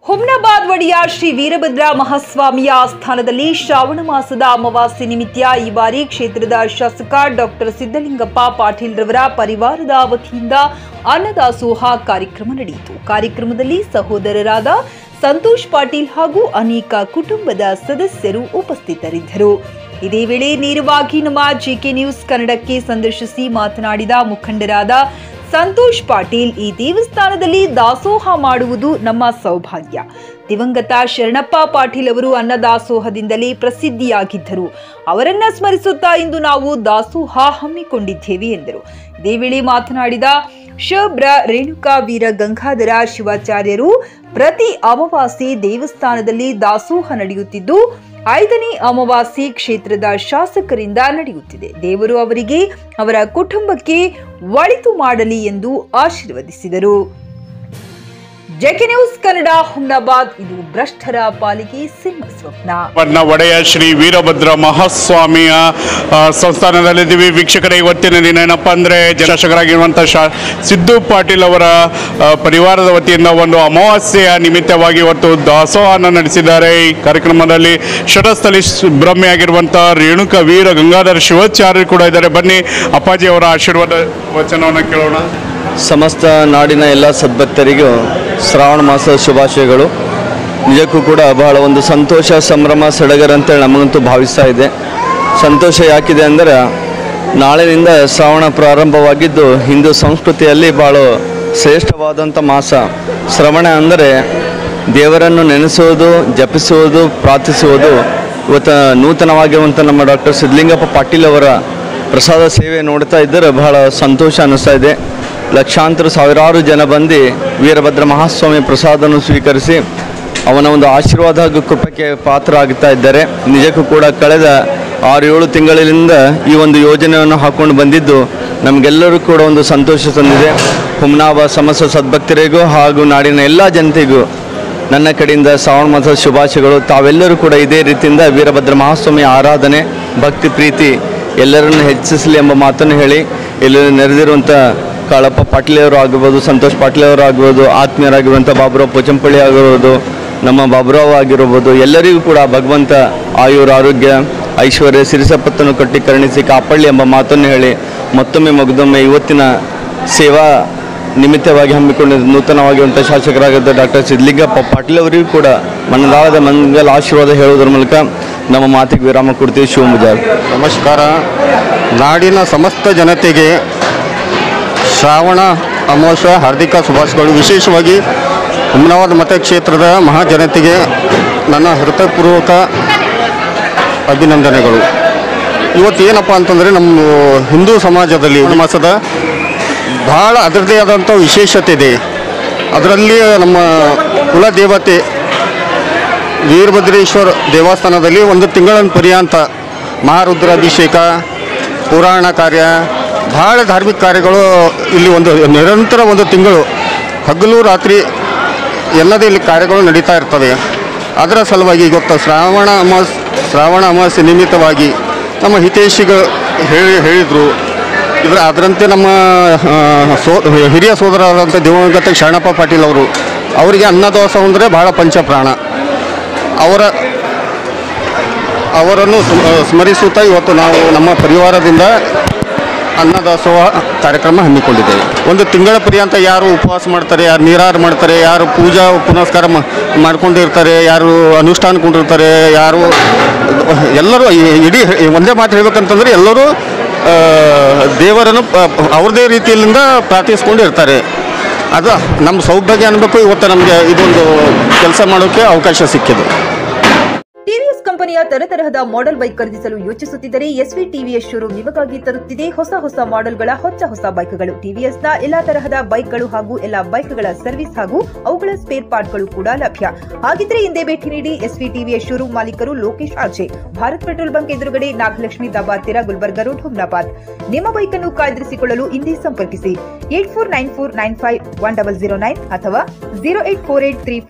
ಹುಮ್ನಾಬಾದ್ ಒಡೆಯ ಶ್ರೀ ವೀರಭದ್ರ ಮಹಾಸ್ವಾಮಿಯ ಆಸ್ಥಾನದಲ್ಲಿ ಶ್ರಾವಣ ಮಾಸದ ಅಮಾವಾಸ್ಯೆ ನಿಮಿತ್ತ ಈ ಬಾರಿ ಕ್ಷೇತ್ರದ ಶಾಸಕ ಡಾಕ್ಟರ್ ಸಿದ್ದಲಿಂಗಪ್ಪ ಪಾಟೀಲ್ ರವರ ಪರಿವಾರದ ವತಿಯಿಂದ ಅನ್ನದಾಸೋಹ ಕಾರ್ಯಕ್ರಮ ನಡೆಯಿತು ಕಾರ್ಯಕ್ರಮದಲ್ಲಿ ಸಹೋದರರಾದ ಸಂತೋಷ್ ಪಾಟೀಲ್ ಹಾಗೂ ಅನೇಕ ಕುಟುಂಬದ ಸದಸ್ಯರು ಉಪಸ್ಥಿತರಿದ್ದರು ಇದೇ ವೇಳೆ ನೇರವಾಗಿ ನಮ್ಮ ಜೆಕೆ ನ್ಯೂಸ್ ಕನ್ನಡಕ್ಕೆ ಸಂದರ್ಶಿಸಿ ಮಾತನಾಡಿದ ಮುಖಂಡರಾದ ಸಂತೋಷ್ ಪಾಟೀಲ್ ಈ ದೇವಸ್ಥಾನದಲ್ಲಿ ದಾಸೋಹ ಮಾಡುವುದು ನಮ್ಮ ಸೌಭಾಗ್ಯ ದಿವಂಗತ ಶರಣಪ್ಪ ಪಾಟೀಲ್ ಅವರು ಅನ್ನದಾಸೋಹದಿಂದಲೇ ಪ್ರಸಿದ್ಧಿಯಾಗಿದ್ದರು ಅವರನ್ನ ಸ್ಮರಿಸುತ್ತಾ ಇಂದು ನಾವು ದಾಸೋಹ ಹಮ್ಮಿಕೊಂಡಿದ್ದೇವೆ ಎಂದರು ಇದೇ ವೇಳೆ ಮಾತನಾಡಿದ ಶಬ್ರ ರೇಣುಕಾ ವೀರ ಗಂಗಾಧರ ಶಿವಾಚಾರ್ಯರು ಪ್ರತಿ ಅಮಾವಾಸ್ಯೆ ದೇವಸ್ಥಾನದಲ್ಲಿ ದಾಸೋಹ ನಡೆಯುತ್ತಿದ್ದು ಐದನೇ ಅಮಾವಾಸ್ಯೆ ಕ್ಷೇತ್ರದ ಶಾಸಕರಿಂದ ನಡೆಯುತ್ತಿದೆ ದೇವರು ಅವರಿಗೆ ಅವರ ಕುಟುಂಬಕ್ಕೆ ಒಳಿತು ಮಾಡಲಿ ಎಂದು ಆಶೀರ್ವದಿಸಿದರು ಜೆಕೆ ನ್ಯೂಸ್ ಕನ್ನಡ ಹುಮ್ನಾಬಾದ್ ಇದು ಭ್ರಷ್ಟರ ಪಾಲಿಗೆ ಸಿಂಹ ಸ್ವಪ್ನ ಬಣ್ಣ ಒಡೆಯ ಶ್ರೀ ವೀರಭದ್ರ ಮಹಾಸ್ವಾಮಿಯ ಆ, ಸಂಸ್ಥಾನದಲ್ಲಿದ್ದೀವಿ ವೀಕ್ಷಕರೇ ಇವತ್ತಿನ ದಿನ ಏನಪ್ಪ ಅಂದರೆ ಶಾಸಕರಾಗಿರುವಂಥ ಶಾ ಸಿದ್ದು ಪಾಟೀಲ್ ಅವರ ಆ, ಪರಿವಾರದ ವತಿಯಿಂದ ಒಂದು ಅಮಾವಾಸ್ಯೆಯ ನಿಮಿತ್ತವಾಗಿ ಇವತ್ತು ದಾಸೋಹನ ನಡೆಸಿದ್ದಾರೆ ಈ ಕಾರ್ಯಕ್ರಮದಲ್ಲಿ ಶಟಸ್ಥಲಿ ಬ್ರಹ್ಮೆಯಾಗಿರುವಂಥ ರೇಣುಕ ವೀರ ಗಂಗಾಧರ ಶಿವಾಚಾರ್ಯರು ಕೂಡ ಇದ್ದಾರೆ ಬನ್ನಿ ಅಪ್ಪಾಜಿ ಅವರ ಆಶೀರ್ವಾದ ವಚನವನ್ನು ಕೇಳೋಣ ಸಮಸ್ತ ನಾಡಿನ ಎಲ್ಲ ಸದ್ಭಕ್ತರಿಗೂ ಶ್ರಾವಣ ಮಾಸದ ಶುಭಾಶಯಗಳು ನಿಜಕ್ಕೂ ಕೂಡ ಬಹಳ ಒಂದು ಸಂತೋಷ ಸಂಭ್ರಮ ಸಡಗರ ಅಂತೇಳಿ ನಮಗಂತೂ ಭಾವಿಸ್ತಾ ಇದೆ ಸಂತೋಷ ಯಾಕಿದೆ ಅಂದರೆ ನಾಳಿನಿಂದ ಶ್ರಾವಣ ಪ್ರಾರಂಭವಾಗಿದ್ದು ಹಿಂದೂ ಸಂಸ್ಕೃತಿಯಲ್ಲಿ ಭಾಳ ಶ್ರೇಷ್ಠವಾದಂಥ ಮಾಸ ಶ್ರವಣ ಅಂದರೆ ದೇವರನ್ನು ನೆನೆಸುವುದು ಜಪಿಸುವುದು ಪ್ರಾರ್ಥಿಸುವುದು ಇವತ್ತು ನೂತನವಾಗಿರುವಂಥ ನಮ್ಮ ಡಾಕ್ಟರ್ ಸಿದ್ಧಲಿಂಗಪ್ಪ ಪಾಟೀಲ್ ಅವರ ಪ್ರಸಾದ ಸೇವೆ ನೋಡ್ತಾ ಇದ್ದರೆ ಬಹಳ ಸಂತೋಷ ಅನ್ನಿಸ್ತಾ ಇದೆ ಲಕ್ಷಾಂತರ ಸಾವಿರಾರು ಜನ ಬಂದು ವೀರಭದ್ರ ಮಹಾಸ್ವಾಮಿ ಪ್ರಸಾದವನ್ನು ಸ್ವೀಕರಿಸಿ ಅವನ ಒಂದು ಆಶೀರ್ವಾದ ಹಾಗೂ ಕೃಪಕ್ಕೆ ಪಾತ್ರ ಆಗ್ತಾ ಇದ್ದಾರೆ ನಿಜಕ್ಕೂ ಕೂಡ ಕಳೆದ ಆರು ಏಳು ತಿಂಗಳಿಂದ ಈ ಒಂದು ಯೋಜನೆಯನ್ನು ಹಾಕೊಂಡು ಬಂದಿದ್ದು ನಮಗೆಲ್ಲರೂ ಕೂಡ ಒಂದು ಸಂತೋಷ ತಂದಿದೆ ಹುಮ್ನಾಬ ಸಮಸ್ತ ಸದ್ಭಕ್ತರಿಗೂ ಹಾಗೂ ನಾಡಿನ ಎಲ್ಲ ಜನತೆಗೂ ನನ್ನ ಕಡೆಯಿಂದ ಶ್ರಾವಣ ಮಾಸದ ಶುಭಾಶಯಗಳು ತಾವೆಲ್ಲರೂ ಕೂಡ ಇದೇ ರೀತಿಯಿಂದ ವೀರಭದ್ರ ಮಹಾಸ್ವಾಮಿ ಆರಾಧನೆ ಭಕ್ತಿ ಪ್ರೀತಿ ಎಲ್ಲರನ್ನು ಹೆಚ್ಚಿಸಲಿ ಎಂಬ ಮಾತನ್ನು ಹೇಳಿ ಇಲ್ಲಿ ನೆರೆದಿರುವಂಥ ಕಾಳಪ್ಪ ಪಾಟೀಲ್ ಅವರು ಆಗಿರ್ಬೋದು ಸಂತೋಷ್ ಪಾಟೀಲ್ ಅವರು ಆಗಿರ್ಬೋದು ಆತ್ಮೀಯರಾಗಿರುವಂಥ ಬಾಬುರಾವ್ ಪೋಚಂಪಳ್ಳಿ ಆಗಿರ್ಬೋದು ನಮ್ಮ ಬಾಬುರಾವ್ ಆಗಿರ್ಬೋದು ಎಲ್ಲರಿಗೂ ಕೂಡ ಭಗವಂತ ಆಯುರ ಆರೋಗ್ಯ ಐಶ್ವರ್ಯ ಸಿರಿಸಪ್ಪತ್ತನ್ನು ಕಟ್ಟಿ ಕರುಣಿಸಿ ಕಾಪಾಡಲಿ ಎಂಬ ಮಾತನ್ನು ಹೇಳಿ ಮತ್ತೊಮ್ಮೆ ಮಗದೊಮ್ಮೆ ಇವತ್ತಿನ ಸೇವಾ ನಿಮಿತ್ತವಾಗಿ ಹಮ್ಮಿಕೊಂಡಿದ್ದ ನೂತನವಾಗಿರುವಂಥ ಶಾಸಕರಾಗಿದ್ದ ಡಾಕ್ಟರ್ ಸಿದ್ಲಿಂಗಪ್ಪ ಪಾಟೀಲ್ ಅವರಿಗೂ ಕೂಡ ಮನದಾಳದ ಮಂಗಲ ಆಶೀರ್ವಾದ ಹೇಳುವುದರ ಮೂಲಕ ನಮ್ಮ ಮಾತಿಗೆ ವಿರಾಮ ಕೊಡ್ತೀವಿ ಶಿವಮುಜಾರ್ ನಮಸ್ಕಾರ ನಾಡಿನ ಸಮಸ್ತ ಜನತೆಗೆ ಶ್ರಾವಣ ಅಮಾವಾಸ್ಯ ಹಾರ್ದಿಕ ಶುಭಾಶಯಗಳು ವಿಶೇಷವಾಗಿ ಹುಮ್ನಾಬಾದ್ ಮತಕ್ಷೇತ್ರದ ಮಹಾಜನತೆಗೆ ನನ್ನ ಹೃದಯಪೂರ್ವಕ ಅಭಿನಂದನೆಗಳು ಇವತ್ತು ಏನಪ್ಪ ಅಂತಂದರೆ ನಮ್ಮ ಹಿಂದೂ ಸಮಾಜದಲ್ಲಿ ಮಾಸದ ಬಹಳ ಅದರದೇ ಆದಂಥ ವಿಶೇಷತೆ ಇದೆ ಅದರಲ್ಲಿ ನಮ್ಮ ಕುಲದೇವತೆ ವೀರಭದ್ರೇಶ್ವರ ದೇವಸ್ಥಾನದಲ್ಲಿ ಒಂದು ತಿಂಗಳ ಪರ್ಯಂತ ಮಹಾರುದ್ರಾಭಿಷೇಕ ಪುರಾಣ ಕಾರ್ಯ ಬಹಳ ಧಾರ್ಮಿಕ ಕಾರ್ಯಗಳು ಇಲ್ಲಿ ಒಂದು ನಿರಂತರ ಒಂದು ತಿಂಗಳು ಹಗಲು ರಾತ್ರಿ ಎಲ್ಲದೇ ಇಲ್ಲಿ ಕಾರ್ಯಗಳು ನಡೀತಾ ಇರ್ತವೆ ಅದರ ಸಲುವಾಗಿ ಇವತ್ತು ಶ್ರಾವಣ ಅಮಾಸ್ ಶ್ರಾವಣ ಅಮಾವಾಸ್ಯೆ ನಿಮಿತ್ತವಾಗಿ ನಮ್ಮ ಹಿತೈಷಿಗಳು ಹೇಳಿ ಹೇಳಿದರು ಇದರ ಅದರಂತೆ ನಮ್ಮ ಆ, ಸೋ ಹಿರಿಯ ಸೋದರರಾದಂಥ ದಿವಂಗತ ಶರಣಪ್ಪ ಪಾಟೀಲ್ ಅವರು ಅವರಿಗೆ ಅನ್ನದಾಸ ಅಂದರೆ ಬಹಳ ಪಂಚಪ್ರಾಣ ಅವರ ಅವರನ್ನು ಸ್ಮ- ಸ್ಮರಿಸುತ್ತಾ ಇವತ್ತು ನಾವು ನಮ್ಮ ಪರಿವಾರದಿಂದ ಅನ್ನದಾಸೋಹ ಕಾರ್ಯಕ್ರಮ ಹಮ್ಮಿಕೊಂಡಿದ್ದೇವೆ ಒಂದು ತಿಂಗಳ ಪರ್ಯಂತ ಯಾರು ಉಪವಾಸ ಮಾಡ್ತಾರೆ ಯಾರು ನೀರಾರು ಮಾಡ್ತಾರೆ ಯಾರು ಪೂಜಾ ಪುನಸ್ಕಾರ ಮಾ- ಮಾಡ್ಕೊಂಡಿರ್ತಾರೆ ಯಾರು ಅನುಷ್ಠಾನಕೊಂಡಿರ್ತಾರೆ ಯಾರು ಎಲ್ಲರೂ ಈ- ಇಡೀ ಒಂದೇ ಮಾತು ಹೇಳ್ಬೇಕಂತಂದ್ರೆ ಎಲ್ಲರೂ ಆ, ದೇವರನ್ನು ಪ- ಅವ್ರದ್ದೇ ರೀತಿಯಿಂದ ಪ್ರಾರ್ಥಿಸ್ಕೊಂಡು ಇರ್ತಾರೆ ಅದು ನಮ್ಮ ಸೌಭಾಗ್ಯ ಅನ್ಬೇಕು ಇವತ್ತು ನಮಗೆ ಇದೊಂದು ಕೆಲಸ ಮಾಡೋಕ್ಕೆ ಅವಕಾಶ ಸಿಕ್ಕಿದೆ ಟಿವಿಎಸ್ ಕಂಪನಿಯ ತರತರಹದ ಮಾಡೆಲ್ ಬೈಕ್ ಖರೀದಿಸಲು ಯೋಚಿಸುತ್ತಿದ್ದರೆ ಎಸ್ವಿ ಟಿವಿಎಸ್ ಶೋರೂಮ್ ನಿಮಗಾಗಿ ತರುತ್ತಿದೆ ಹೊಸ ಹೊಸ ಮಾಡೆಲ್ಗಳ ಹೊಸ ಹೊಸ ಬೈಕ್ಗಳು ಟಿವಿಎಸ್ನ ಎಲ್ಲಾ ತರಹದ ಬೈಕ್ಗಳು ಹಾಗೂ ಎಲ್ಲಾ ಬೈಕ್ಗಳ ಸರ್ವಿಸ್ ಹಾಗೂ ಅವುಗಳ ಸ್ಪೇರ್ ಪಾರ್ಟ್ಗಳು ಕೂಡ ಲಭ್ಯ ಹಾಗಿದ್ರೆ ಹಿಂದೆ ಭೇಟಿ ನೀಡಿ ಎಸ್ವಿ ಟಿವಿಎಸ್ ಶೋರೂಮ್ ಮಾಲೀಕರು Lokesh RJ Bharat petrol bunk ಎದುರುಗಡೆ ನಾಗಲಕ್ಷ್ಮಿ ದಾಬಾ ಹತ್ತಿರ ಗುಲ್ಬರ್ಗ ರೋಡ್ ಹುಮ್ನಾಬಾದ್ ನಿಮ್ಮ ಬೈಕ್ ಅನ್ನು ಕಾಯ್ದಿರಿಸಿಕೊಳ್ಳಲು ಹಿಂದೆ ಸಂಪರ್ಕಿಸಿ eight four nine four nine five one double zero nine ಅಥವಾ zero eight four eight three